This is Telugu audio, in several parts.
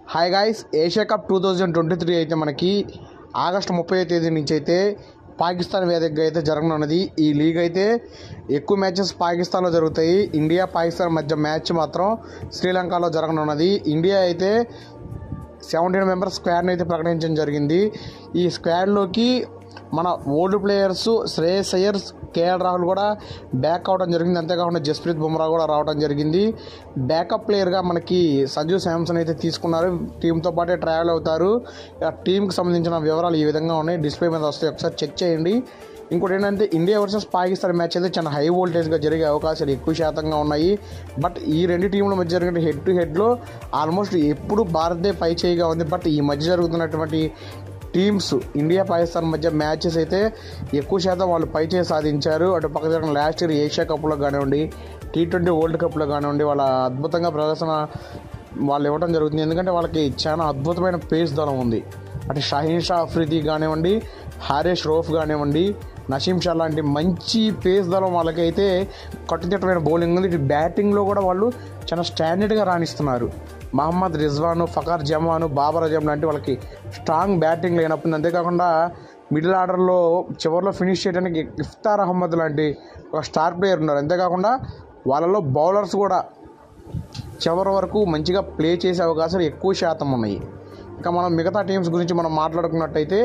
hi guys Asia cup two thousand twenty three అయితే మనకి ఆగస్టు ముప్పై తేదీ నుంచి అయితే పాకిస్తాన్ వేదికగా అయితే జరగనున్నది ఈ లీగ్ అయితే ఎక్కువ మ్యాచెస్ పాకిస్తాన్లో జరుగుతాయి ఇండియా పాకిస్తాన్ మధ్య మ్యాచ్ మాత్రం శ్రీలంకలో జరగనున్నది ఇండియా అయితే సెవెంటీన్ మెంబర్స్ స్క్వాడ్ని అయితే ప్రకటించడం జరిగింది ఈ స్క్వాడ్లోకి మన ఓల్డ్ ప్లేయర్స్ శ్రేయస్ అయ్యర్స్ కేఎల్ రాహుల్ కూడా బ్యాక్ అవడం జరిగింది అంతేకాకుండా జస్ప్రీత్ బుమ్రా కూడా రావడం జరిగింది బ్యాకప్ ప్లేయర్గా మనకి సంజు శాంసన్ అయితే తీసుకున్నారు టీంతో పాటే ట్రావెల్ అవుతారు ఆ టీంకి సంబంధించిన వివరాలు ఈ విధంగా ఉన్నాయి డిస్ప్లే మీద వస్తాయి ఒకసారి చెక్ చేయండి ఇంకోటి ఏంటంటే ఇండియా వర్సెస్ పాకిస్తాన్ మ్యాచ్ అయితే చాలా హై వోల్టేజ్గా జరిగే అవకాశాలు ఎక్కువ శాతంగా ఉన్నాయి బట్ ఈ రెండు టీంల మధ్య జరిగిన హెడ్ టు హెడ్లో ఆల్మోస్ట్ ఎప్పుడు భారతే పై చేయిగా ఉంది బట్ ఈ మధ్య జరుగుతున్నటువంటి టీమ్స్ ఇండియా పాకిస్తాన్ మధ్య మ్యాచెస్ అయితే ఎక్కువ శాతం వాళ్ళు పై చేయి సాధించారు అటు పక్క జరిగిన లాస్ట్ ఇయర్ ఏషియా కప్లో కానివ్వండి టీ ట్వంటీ వరల్డ్ కప్లో కానివ్వండి వాళ్ళ అద్భుతంగా ప్రదర్శన వాళ్ళు ఇవ్వడం జరుగుతుంది ఎందుకంటే వాళ్ళకి చాలా అద్భుతమైన పేస్ దళం ఉంది అటు షాహీన్ షా అఫ్రీది కానివ్వండి హారేష్ రోఫ్ కానివ్వండి నసీం షా లాంటి మంచి పేస్ దళం వాళ్ళకైతే కట్టుదిట్టమైన బౌలింగ్ ఉంది ఇటు బ్యాటింగ్లో కూడా వాళ్ళు చాలా స్టాండర్డ్గా రాణిస్తున్నారు మహమ్మద్ రిజ్వాన్ ఫకర్ జమాన్ బాబర్ అజం లాంటి వాళ్ళకి స్ట్రాంగ్ బ్యాటింగ్ లేనప్పుడు అంతేకాకుండా మిడిల్ ఆర్డర్లో చివరిలో ఫినిష్ చేయడానికి ఇఫ్తార్ అహ్మద్ లాంటి ఒక స్టార్ ప్లేయర్ ఉన్నారు అంతేకాకుండా వాళ్ళలో బౌలర్స్ కూడా చివరి వరకు మంచిగా ప్లే చేసే అవకాశాలు ఎక్కువ శాతం ఉన్నాయి ఇంకా మనం మిగతా టీమ్స్ గురించి మనం మాట్లాడుకున్నట్టయితే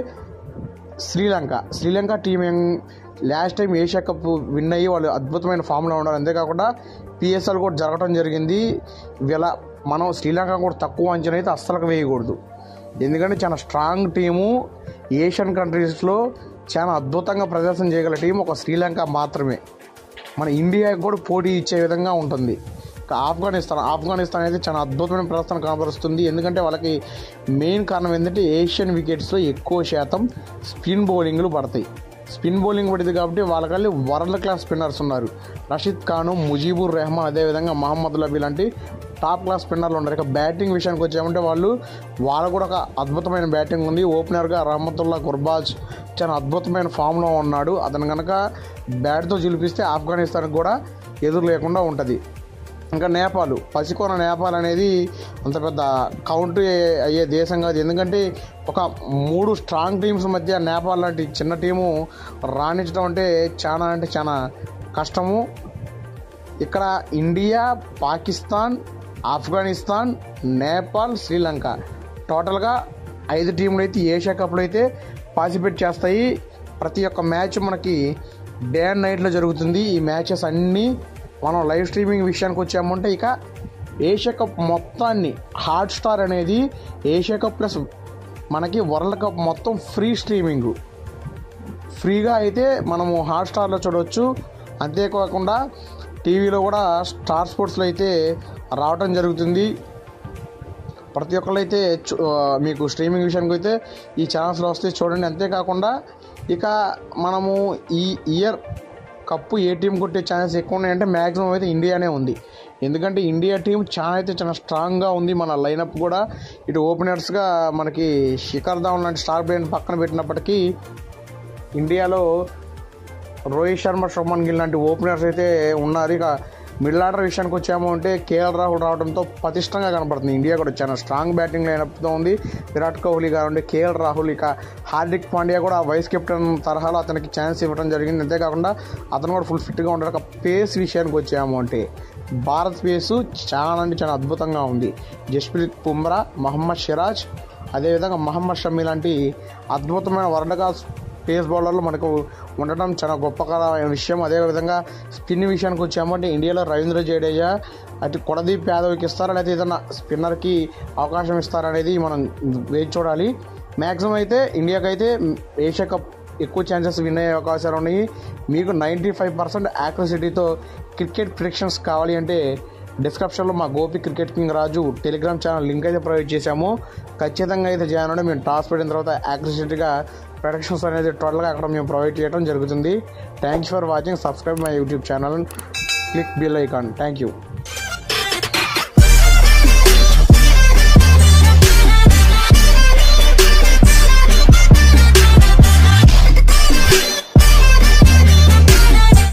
శ్రీలంక శ్రీలంక టీం ఏం last time Asia cup win అయ్యి వాళ్ళు అద్భుతమైన ఫామ్లో ఉన్నారు అంతేకాకుండా పిఎస్ఎల్ కూడా జరగడం జరిగింది వీళ్ళ మనం శ్రీలంక కూడా తక్కువ అంచనా అయితే అస్సలకు వేయకూడదు ఎందుకంటే చాలా స్ట్రాంగ్ టీము ఏషియన్ కంట్రీస్లో చాలా అద్భుతంగా ప్రదర్శన చేయగల టీం ఒక శ్రీలంక మాత్రమే మన ఇండియాకి కూడా పోటీ ఇచ్చే విధంగా ఉంటుంది ఇక ఆఫ్ఘనిస్తాన్ ఆఫ్ఘనిస్తాన్ అయితే చాలా అద్భుతమైన ప్రదర్శన కనబరుస్తుంది ఎందుకంటే వాళ్ళకి మెయిన్ కారణం ఏంటంటే ఏషియన్ వికెట్స్లో ఎక్కువ శాతం స్పిన్ బౌలింగ్లు పడతాయి స్పిన్ బౌలింగ్ పడింది కాబట్టి వాళ్ళకల్లి వరల్డ్ క్లాస్ స్పిన్నర్స్ ఉన్నారు రషీద్ ఖాను ముజీబుర్ రెహమాన్ అదేవిధంగా మహమ్మద్ లబీ లాంటి టాప్ క్లాస్ స్పిన్నర్లు ఉన్నారు ఇక బ్యాటింగ్ విషయానికి వచ్చామంటే వాళ్ళు వాళ్ళ కూడా ఒక అద్భుతమైన బ్యాటింగ్ ఉంది ఓపెనర్గా రహమతుల్లా గుర్బాజ్ చాలా అద్భుతమైన ఫామ్లో ఉన్నాడు అతను కనుక బ్యాట్తో చిలిపిస్తే ఆఫ్ఘనిస్తాన్కి కూడా ఎదురు లేకుండా ఉంటుంది ఇంకా నేపాల్ పసికోన నేపాల్ అనేది అంత పెద్ద కౌంట్ అయ్యే దేశం కాదు ఎందుకంటే ఒక మూడు స్ట్రాంగ్ టీమ్స్ మధ్య నేపాల్ లాంటి చిన్న టీము రాణించడం అంటే చాలా అంటే చాలా కష్టము ఇక్కడ ఇండియా పాకిస్తాన్ ఆఫ్ఘనిస్తాన్ నేపాల్ శ్రీలంక టోటల్గా ఐదు టీంలు అయితే ఏషియా కప్లో అయితే పార్టిసిపేట్ చేస్తాయి ప్రతి ఒక్క మ్యాచ్ మనకి డే అండ్ నైట్లో జరుగుతుంది ఈ మ్యాచెస్ అన్నీ మనం లైవ్ స్ట్రీమింగ్ విషయానికి వచ్చామంటే ఇక ఏషియా కప్ మొత్తాన్ని హాట్ స్టార్ అనేది ఏషియా కప్ ప్లస్ మనకి వరల్డ్ కప్ మొత్తం ఫ్రీ స్ట్రీమింగ్ ఫ్రీగా అయితే మనము హాట్స్టార్లో చూడవచ్చు అంతేకాకుండా టీవీలో కూడా స్టార్ స్పోర్ట్స్లో అయితే రావడం జరుగుతుంది ప్రతి ఒక్కళ్ళు అయితే చూ- ఆ, మీకు స్ట్రీమింగ్ విషయానికి అయితే ఈ ఛానల్స్లో వస్తే చూడండి అంతేకాకుండా ఇక మనము ఈ ఇయర్ కప్పు ఏ టీం కొట్టే ఛాన్సెస్ ఎక్కువ ఉన్నాయంటే మ్యాక్సిమం అయితే ఇండియానే ఉంది ఎందుకంటే ఇండియా టీం చాలా అయితే చాలా స్ట్రాంగ్గా ఉంది మన లైనప్ కూడా ఇటు ఓపెనర్స్గా మనకి శిఖర్ ధావన్ లాంటి స్టార్ ప్లేయర్ని పక్కన పెట్టినప్పటికీ ఇండియాలో రోహిత్ శర్మ శుభమన్ గిల్ లాంటి ఓపెనర్స్ అయితే ఉన్నారు ఇక మిడిల్ ఆర్డర్ విషయానికి వచ్చాము అంటే కేఎల్ రాహుల్ రావడంతో పటిష్టంగా కనపడుతుంది ఇండియా కూడా చాలా స్ట్రాంగ్ బ్యాటింగ్ లైనప్తో ఉంది విరాట్ కోహ్లీ కానివ్వండి కేఎల్ రాహుల్ ఇక హార్దిక్ పాండ్యా కూడా వైస్ కెప్టెన్ తరహాలో అతనికి ఛాన్స్ ఇవ్వడం జరిగింది అంతేకాకుండా అతను కూడా ఫుల్ ఫిట్గా ఉంటాడు ఒక పేస్ విషయానికి వచ్చాము అంటే భారత్ పేసు చాలా అంటే చాలా అద్భుతంగా ఉంది జస్ప్రీత్ బుమ్రా మహమ్మద్ సిరాజ్ అదేవిధంగా మహమ్మద్ షమీ లాంటి అద్భుతమైన వరల్డ్ క్లాస్ పేస్ బౌలర్లు మనకు ఉండటం చాలా గొప్పకరమైన విషయం అదేవిధంగా స్పిన్ విషయానికి వచ్చామంటే ఇండియాలో రవీంద్ర జడేజా అటు కొడదీప్ యాదవ్కి ఇస్తారా లేకపోతే ఏదైనా స్పిన్నర్కి అవకాశం ఇస్తారనేది మనం వేచి చూడాలి మ్యాక్సిమం అయితే ఇండియాకి అయితే ఏషియా కప్ ఎక్కువ ఛాన్సెస్ విన్ అయ్యే అవకాశాలు ఉన్నాయి మీకు నైంటీ ఫైవ్ పర్సెంట్ యాక్యురసిటీతో క్రికెట్ ప్రిడిక్షన్స్ కావాలి అంటే డిస్క్రిప్షన్లో మా Gopi cricket king Raju Telegram channel link అయితే ప్రొవైడ్ చేశాము ఖచ్చితంగా అయితే జాయిన్ అవ్వడం మేము టాస్ పెట్టిన తర్వాత యాక్యురసిటీగా ప్రొడక్షన్స్ అనేది టోటల్గా అక్కడ మేము ప్రొవైడ్ చేయడం జరుగుతుంది thanks for watching subscribe my YouTube channel click bell icon thank you